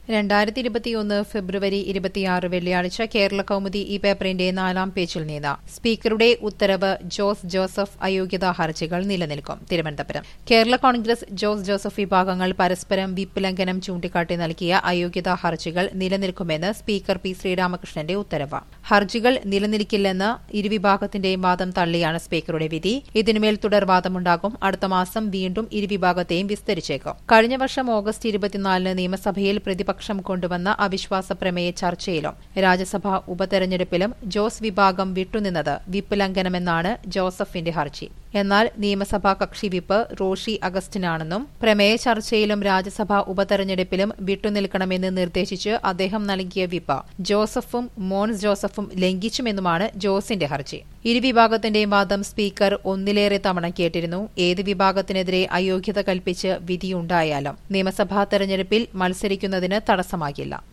രണ്ടായിരത്തി ഇരുപത്തിയൊന്ന് ഫെബ്രുവരി ഇരുപത്തിയാറ് വെള്ളിയാഴ്ച കേരള കൗമുദി ഈ പേപ്പറിന്റെ നാലാം പേജിൽ നിന്ന് സ്പീക്കറുടെ ഉത്തരവ് ജോസ് ജോസഫ് അയോഗ്യതാ ഹർജികൾ നിലനിൽക്കും Thiruvananthapuram Kerala Congress Jose Joseph വിഭാഗങ്ങൾ പരസ്പരം വിപ്പ് ലംഘനം ചൂണ്ടിക്കാട്ടി നൽകിയ അയോഗ്യതാ ഹർജികൾ നിലനിൽക്കുമെന്ന് സ്പീക്കർ പി ശ്രീരാമകൃഷ്ണന്റെ ഉത്തരവ് ഹർജികൾ നിലനിൽക്കില്ലെന്ന് ഇരുവിഭാഗത്തിന്റെയും വാദം തള്ളിയാണ് സ്പീക്കറുടെ വിധി ഇതിനുമേൽ തുടർവാദമുണ്ടാകും അടുത്ത മാസം വീണ്ടും ഇരുവിഭാഗത്തെയും വിസ്തരിച്ചേക്കും കഴിഞ്ഞ വർഷം ഓഗസ്റ്റ് ഇരുപത്തിനാലിന് നിയമസഭയിൽ പ്രതിപക്ഷം കൊണ്ടുവന്ന അവിശ്വാസ പ്രമേയ ചർച്ചയിലും രാജ്യസഭാ ഉപതെരഞ്ഞെടുപ്പിലും ജോസ് വിഭാഗം വിട്ടുനിന്നത് വിപ്പ് ലംഘനമെന്നാണ് ജോസഫിന്റെ ഹർജി എന്നാൽ നിയമസഭാ കക്ഷി വിപ്പ് റോഷി അഗസ്റ്റിനാണെന്നും പ്രമേയ ചർച്ചയിലും രാജ്യസഭാ ഉപതെരഞ്ഞെടുപ്പിലും വിട്ടുനിൽക്കണമെന്ന് നിർദ്ദേശിച്ച് അദ്ദേഹം നൽകിയ വിപ്പ് ജോസഫും മോൻസ് ജോസഫും ലംഘിച്ചുമെന്നുമാണ് ജോസിന്റെ ഹർജി ഇരുവിഭാഗത്തിന്റെയും വാദം സ്പീക്കർ ഒന്നിലേറെ തവണ കേട്ടിരുന്നു ഏത് വിഭാഗത്തിനെതിരെ അയോഗ്യത കൽപ്പിച്ച് വിധിയുണ്ടായാലും നിയമസഭാ തെരഞ്ഞെടുപ്പിൽ മത്സരിക്കുന്നതിന് തടസ്സമാകില്ല